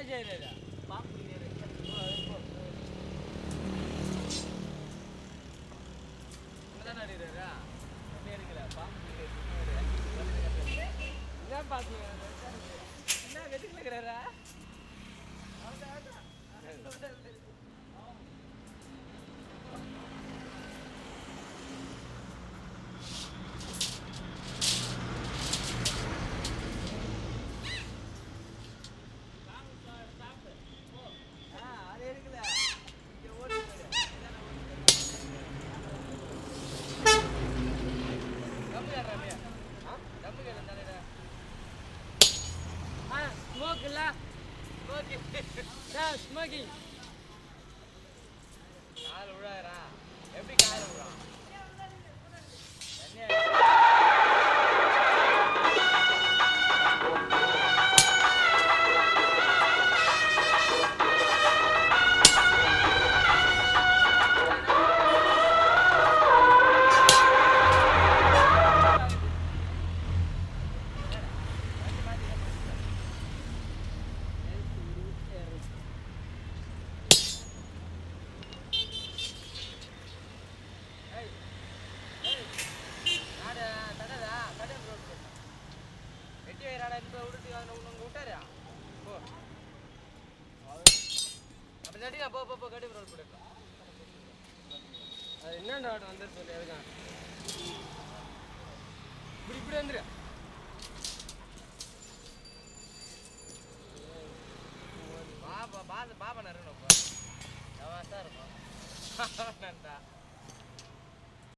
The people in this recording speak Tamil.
செய்யறா பாம்பு தானே அடிக்கிறாரா என்ன எடுக்கல பாம்பு என்ன பாத்தீங்க என்ன வெட்டுக்கல இருக்கிறாரா அது எடுக்கல இங்க ஓடி கம்பு ஏறாமே கம்பு கேட்க தானே ஆ ஸ்மோக் இல்ல ஸ்மோக்கிங் ஸ்மோக்கிங் கால் விழாரா எப்படி கால் விழான் போ போ போ கட்டி ரோல் போடு அது என்னடா வந்து சொல்லி அதுதான் இப்படி இப்படி வந்துரு பாபா பாபா பாபா நரணும் சார் இருக்கும் நன்றா